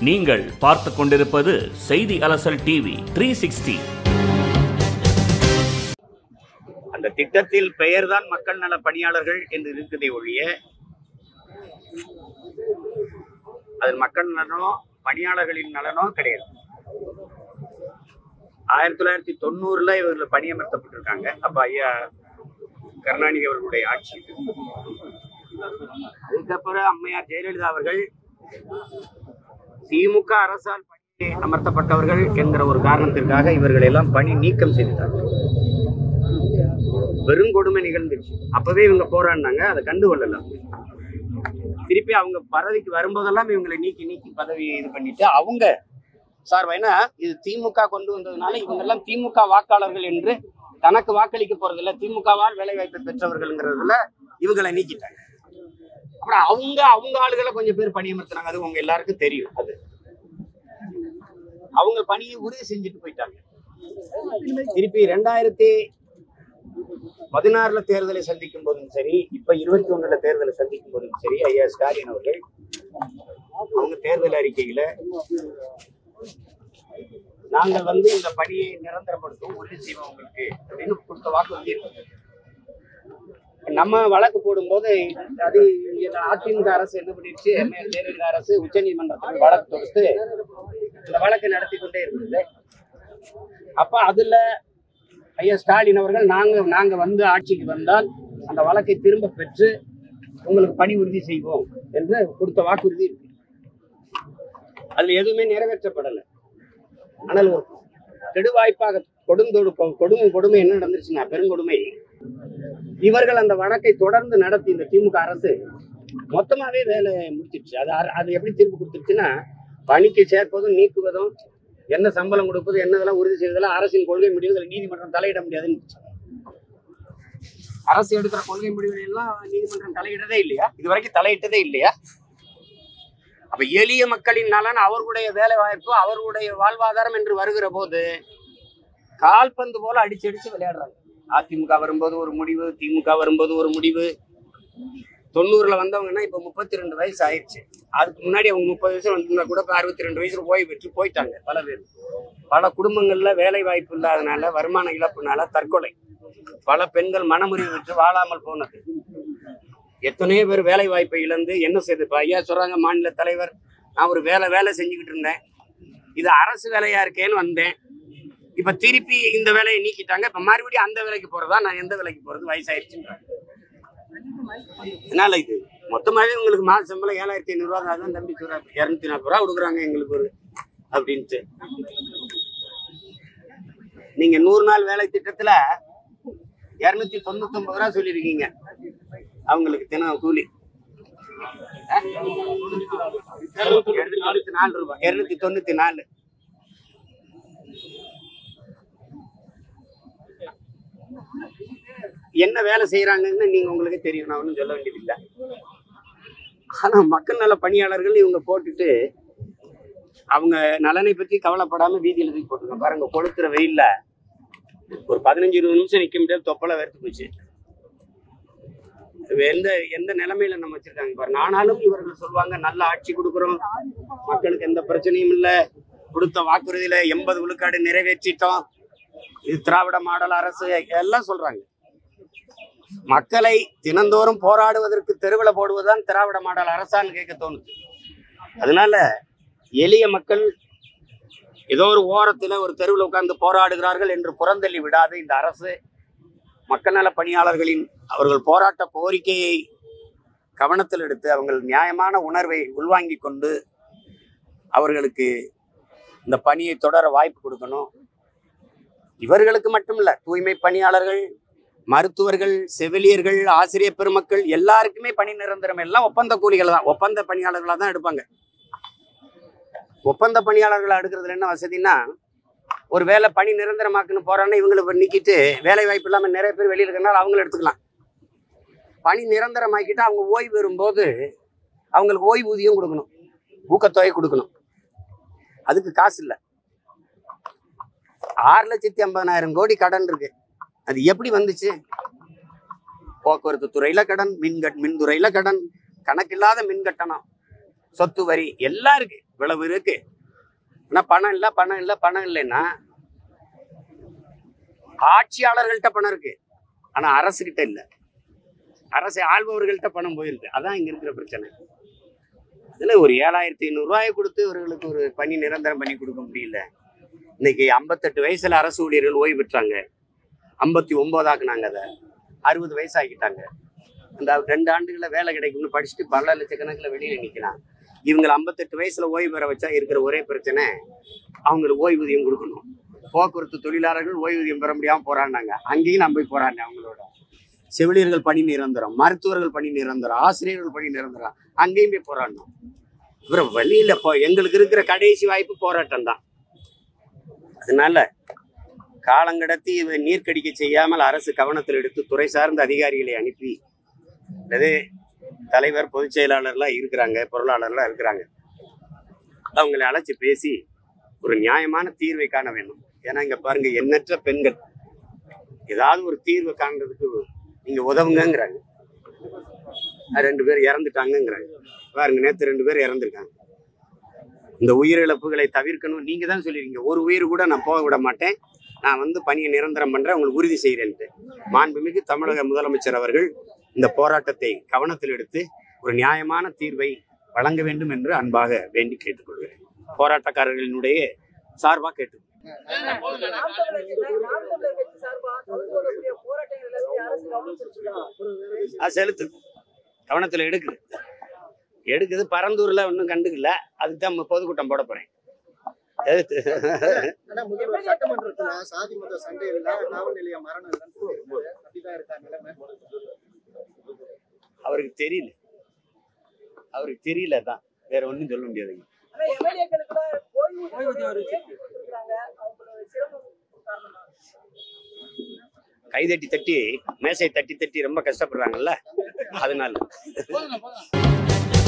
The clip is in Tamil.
நீங்கள் பார்த்துக் கொண்டிருப்பது செய்தி அலசல் டிவி த்ரீ சிக்ஸ்டி அந்த திட்டத்தில் பெயர்தான் மக்கள் நல பணியாளர்கள் என்று இருக்குதே ஒழிய அது மக்கள் நலனோ பணியாளர்களின் நலனோ கிடையாது ஆயிரத்தி தொள்ளாயிரத்தி தொண்ணூறுல இவர்கள் பணியமர்த்தப்பட்டிருக்காங்க அப்ப ஐயா கருணாநிதி அவர்களுடைய ஆட்சி அதுக்கப்புறம் அம்மையார் ஜெயலலிதா அவர்கள் திமுக அரசால் பணி அமர்த்தப்பட்டவர்கள் என்கிற ஒரு காரணத்திற்காக இவர்கள் எல்லாம் பணி நீக்கம் செய்தார்கள் பெருங்கொடுமை நிகழ்ந்துச்சு அப்பவே இவங்க போராடினாங்க அதை கண்டு கொள்ளல திருப்பி அவங்க பதவிக்கு வரும்போதெல்லாம் இவங்களை நீக்கி நீக்கி பதவியை இது பண்ணிட்டு அவங்க சார் ஏன்னா இது திமுக கொண்டு வந்ததுனால இவங்க எல்லாம் திமுக வாக்காளர்கள் என்று தனக்கு வாக்களிக்க போறதில்ல திமுகவால் வேலை வாய்ப்பை பெற்றவர்கள்ங்கிறதுல இவங்களை நீக்கிட்டாங்க அப்புறம் அவங்க அவங்க ஆளுகளை கொஞ்சம் பேர் பணியமர்த்தினாங்க அது உங்க எல்லாருக்கும் தெரியும் அது அவங்க பணியை உறுதி செஞ்சுட்டு போயிட்டாங்க திருப்பி ரெண்டாயிரத்தி பதினாறுல தேர்தலை சந்திக்கும் போதும் சரி இப்ப இருபத்தி ஒண்ணுல தேர்தலை சந்திக்கும் போதும் சரி ஐயா ஸ்டாலின் அவர்கள் அவங்க தேர்தல் அறிக்கையில நாங்கள் வந்து இந்த பணியை நிரந்தரப்படுத்தும் உறுதி செய்வோம் உங்களுக்கு அப்படின்னு கொடுத்த வாக்குறுதி இருக்கு. நம்ம வழக்கு போடும்போது அது இங்க அதிமுக அரசு என்ன பண்ணிடுச்சு எம்ஏஎல் ஜெயலலிதா அரசு உச்சநீதிமன்றத்தில் வழக்கு தொடுத்து இந்த வழக்கை நடத்தி கொண்டே இருந்தது அப்ப அதுல ஐயா ஸ்டாலின் அவர்கள் நாங்க நாங்க வந்து ஆட்சிக்கு வந்தால் அந்த வழக்கை திரும்ப பெற்று உங்களுக்கு பணி உறுதி செய்வோம் என்று கொடுத்த வாக்குறுதி இருக்கு அதுல எதுவுமே நிறைவேற்றப்படலை ஆனால் ஒரு கெடுவாய்ப்பாக கொடுந்தொடு கொடுமை கொடுமை என்ன நடந்துருச்சுன்னா பெருங்கொடுமை இவர்கள் அந்த வழக்கை தொடர்ந்து நடத்தி இந்த திமுக அரசு மொத்தமாவே வேலை முடிச்சிடுச்சு அது அர- அது எப்படி தீர்ப்பு கொடுத்துருச்சுன்னா பணிக்கு சேர்ப்பதும் நீக்குவதும் என்ன சம்பளம் கொடுப்பது என்னதெல்லாம் உறுதி செய்வதெல்லாம் அரசின் கொள்கை முடிவுகளை நீதிமன்றம் தலையிட முடியாதுன்னு அரசு எடுக்கிற கொள்கை முடிவுகளை எல்லாம் நீதிமன்றம் தலையிடதே இல்லையா இது வரைக்கும் தலையிட்டதே இல்லையா அப்ப எளிய மக்களின் நலன் அவர்களுடைய வேலை வாய்ப்பு அவர்களுடைய வாழ்வாதாரம் என்று வருகிற போது கால்பந்து போல அடிச்சு அடிச்சு விளையாடுறாங்க அதிமுக வரும்போது ஒரு முடிவு திமுக வரும்போது ஒரு முடிவு தொண்ணூறுல வந்தவங்கன்னா இப்ப முப்பத்தி ரெண்டு வயசு ஆயிடுச்சு அதுக்கு முன்னாடி அவங்க முப்பது வயசு வந்திருந்தா கூட இப்ப அறுபத்தி ரெண்டு வயசுல போய் பெற்று போயிட்டாங்க பல பேர் பல குடும்பங்கள்ல வேலை வாய்ப்பு இல்லாதனால வருமான இழப்புனால தற்கொலை பல பெண்கள் மனமுறிவு விட்டு வாழாமல் போனது எத்தனையோ பேர் வேலை வாய்ப்பை இழந்து என்ன செய்யுது இப்ப ஐயா சொல்றாங்க மாநில தலைவர் நான் ஒரு வேலை வேலை செஞ்சுக்கிட்டு இருந்தேன் இது அரசு வேலையா இருக்கேன்னு வந்தேன் இப்ப திருப்பி இந்த வேலையை நீக்கிட்டாங்க இப்ப மறுபடியும் அந்த வேலைக்கு போறதா நான் எந்த வேலைக்கு போறது வயசாயிருச்சுன்றாங்க அதனால இது மொத்தமாவே உங்களுக்கு மாத சம்பளம் ஏழாயிரத்தி ஐநூறு ரூபா அதான் தம்பி சொல்றாரு இரநூத்தி நாற்பது ரூபா கொடுக்குறாங்க எங்களுக்கு ஒரு அப்படின்ட்டு நீங்க நூறு நாள் வேலை திட்டத்துல இருநூத்தி தொண்ணூத்தி ஒன்பது ரூபா சொல்லியிருக்கீங்க அவங்களுக்கு தினம் கூலி இருநூத்தி தொண்ணூத்தி நாலு ரூபாய் இருநூத்தி தொண்ணூத்தி நாலு என்ன வேலை செய்யறாங்கன்னு நீங்க உங்களுக்கு தெரியும் நான் ஒன்றும் சொல்ல வேண்டியதில்லை ஆனா மக்கள் நல பணியாளர்கள் இவங்க போட்டுட்டு அவங்க நலனை பத்தி கவலைப்படாம வீதியில தூக்கி போட்டுருங்க பாருங்க கொளுத்துற வெயில்ல ஒரு பதினஞ்சு இருபது நிமிஷம் நிக்க முடியாது தொப்பலை வெறுத்து போச்சு இவ எந்த எந்த நிலைமையில நம்ம வச்சிருக்காங்க பாருங்க ஆனாலும் இவர்கள் சொல்லுவாங்க நல்ல ஆட்சி கொடுக்குறோம் மக்களுக்கு எந்த பிரச்சனையும் இல்லை கொடுத்த வாக்குறுதியில எண்பது விழுக்காடு நிறைவேற்றிட்டோம் இது திராவிட மாடல் அரசு எல்லாம் சொல்றாங்க மக்களை தினந்தோறும் போராடுவதற்கு தெருவில் போடுவதுதான் திராவிட மாடல் அரசான்னு கேட்க தோணுது அதனால எளிய மக்கள் ஏதோ ஒரு ஓரத்துல ஒரு தெருவில் உட்கார்ந்து போராடுகிறார்கள் என்று புறந்தள்ளி விடாது இந்த அரசு மக்கள் நல பணியாளர்களின் அவர்கள் போராட்ட கோரிக்கையை கவனத்தில் எடுத்து அவங்கள் நியாயமான உணர்வை உள்வாங்கிக் கொண்டு அவர்களுக்கு இந்த பணியை தொடர வாய்ப்பு கொடுக்கணும் இவர்களுக்கு மட்டுமல்ல தூய்மை பணியாளர்கள் மருத்துவர்கள் செவிலியர்கள் ஆசிரியர் பெருமக்கள் எல்லாருக்குமே பணி நிரந்தரம் எல்லாம் ஒப்பந்த கூலிகள் தான் ஒப்பந்த பணியாளர்களாக தான் எடுப்பாங்க ஒப்பந்த பணியாளர்களை எடுக்கிறதுல என்ன வசதின்னா ஒரு வேலை பணி நிரந்தரமாக்குன்னு போறாங்கன்னா இவங்களை இப்ப நீக்கிட்டு வேலை வாய்ப்பு இல்லாமல் நிறைய பேர் வெளியில் இருக்கனால அவங்கள எடுத்துக்கலாம் பணி நிரந்தரமாக்கிட்டு அவங்க ஓய்வு வரும்போது அவங்களுக்கு ஓய்வூதியம் கொடுக்கணும் ஊக்கத்தொகை கொடுக்கணும் அதுக்கு காசு இல்லை ஆறு லட்சத்தி ஐம்பதனாயிரம் கோடி கடன் இருக்கு அது எப்படி வந்துச்சு போக்குவரத்து துறையில கடன் மின் கட் மின்துறையில கடன் கணக்கில்லாத மின் கட்டணம் சொத்து வரி எல்லாம் இருக்கு இவ்வளவு இருக்கு ஆனா பணம் இல்ல பணம் இல்ல பணம் இல்லைன்னா ஆட்சியாளர்கள்ட்ட பணம் இருக்கு ஆனா அரசு கிட்ட இல்ல அரசை ஆள்பவர்கள்ட்ட பணம் போயிருக்கு அதான் இங்க இருக்கிற பிரச்சனை இதுல ஒரு ஏழாயிரத்தி ஐநூறு ரூபாயை கொடுத்து இவர்களுக்கு ஒரு பணி நிரந்தரம் பண்ணி கொடுக்க முடியல இன்னைக்கு ஐம்பத்தெட்டு வயசுல அரசு ஊழியர்கள் ஓய்வு பெற்றாங்க ஐம்பத்தி ஒன்பதாக்குனாங்க அதை அறுபது வயசாக்கிட்டாங்க அந்த ரெண்டு ஆண்டுகள வேலை கிடைக்கும்னு படிச்சுட்டு பல லட்சக்கணக்கில் வெளியில நிற்கலாம் இவங்களை ஐம்பத்தெட்டு வயசுல ஓய்வு பெற வச்சா இருக்கிற ஒரே பிரச்சனை அவங்களுக்கு ஓய்வூதியம் கொடுக்கணும் போக்குவரத்து தொழிலாளர்கள் ஓய்வூதியம் பெற முடியாம போராடினாங்க அங்கேயும் நான் போய் போராடினேன் அவங்களோட செவிலியர்கள் பணி நிரந்தரம் மருத்துவர்கள் பணி நிரந்தரம் ஆசிரியர்கள் பணி நிரந்தரம் அங்கேயும் போய் போராடணும் அப்புறம் வழியில போ எங்களுக்கு இருக்கிற கடைசி வாய்ப்பு போராட்டம் தான் அதனால காலங்கடத்தி இவ நீர்க்கடிக்க செய்யாமல் அரசு கவனத்தில் எடுத்து துறை சார்ந்த அதிகாரிகளை அனுப்பி அல்லது தலைவர் பொதுச் செயலாளர்லாம் இருக்கிறாங்க பொருளாளர்லாம் இருக்கிறாங்க அவங்களை அழைச்சி பேசி ஒரு நியாயமான தீர்வை காண வேண்டும் ஏன்னா இங்க பாருங்க எண்ணற்ற பெண்கள் ஏதாவது ஒரு தீர்வை காண்றதுக்கு நீங்க உதவுங்கங்கிறாங்க அது ரெண்டு பேர் இறந்துட்டாங்கங்கிறாங்க பாருங்க நேத்து ரெண்டு பேர் இறந்துருக்காங்க இந்த உயிரிழப்புகளை தவிர்க்கணும் நீங்க தான் சொல்லிருக்கீங்க ஒரு உயிர் கூட நான் போக விட மாட்டேன் நான் வந்து பணியை நிரந்தரம் பண்றேன் உங்களுக்கு உறுதி செய்கிறேன்ட்டு மாண்புமிகு தமிழக முதலமைச்சர் அவர்கள் இந்த போராட்டத்தை கவனத்தில் எடுத்து ஒரு நியாயமான தீர்வை வழங்க வேண்டும் என்று அன்பாக வேண்டி கேட்டுக்கொள்கிறேன் போராட்டக்காரர்களினுடைய சார்பாக கேட்டு நாம் தமிழர் நாம் தமிழர் கட்சி சார்பா தொடர்ந்து வரக்கூடிய போராட்டங்கள் எல்லாத்தையும் அரசு கவனம் செலுத்துதா? அது செலுத்து கவனத்தில் எடுக்குது எடுக்குது பரந்தூர்ல ஒன்றும் கண்டுக்கல அதுக்கு தான் பொதுக்கூட்டம் போட போறேன் எதிர்த்து ஆனா முதல்வர் சட்டமன்றத்துல சாதி மத சண்டை இல்ல காவல் நிலைய மரணம் இல்லைன்னு சொல்லியிருக்காரு. அப்படிதான் இருக்கா நிலைமை அவருக்கு தெரியல அவருக்கு தெரியல தான் வேற ஒன்றும் சொல்ல முடியாதுங்க ஆனா எம்எல்ஏக்களுக்கு ஓய்வூதியம் கொடுக்குறாங்க அவங்களோட சிரமம் காரணமா கைதட்டி தட்டி மேசை தட்டி தட்டி ரொம்ப கஷ்டப்படுறாங்கல்ல அதனால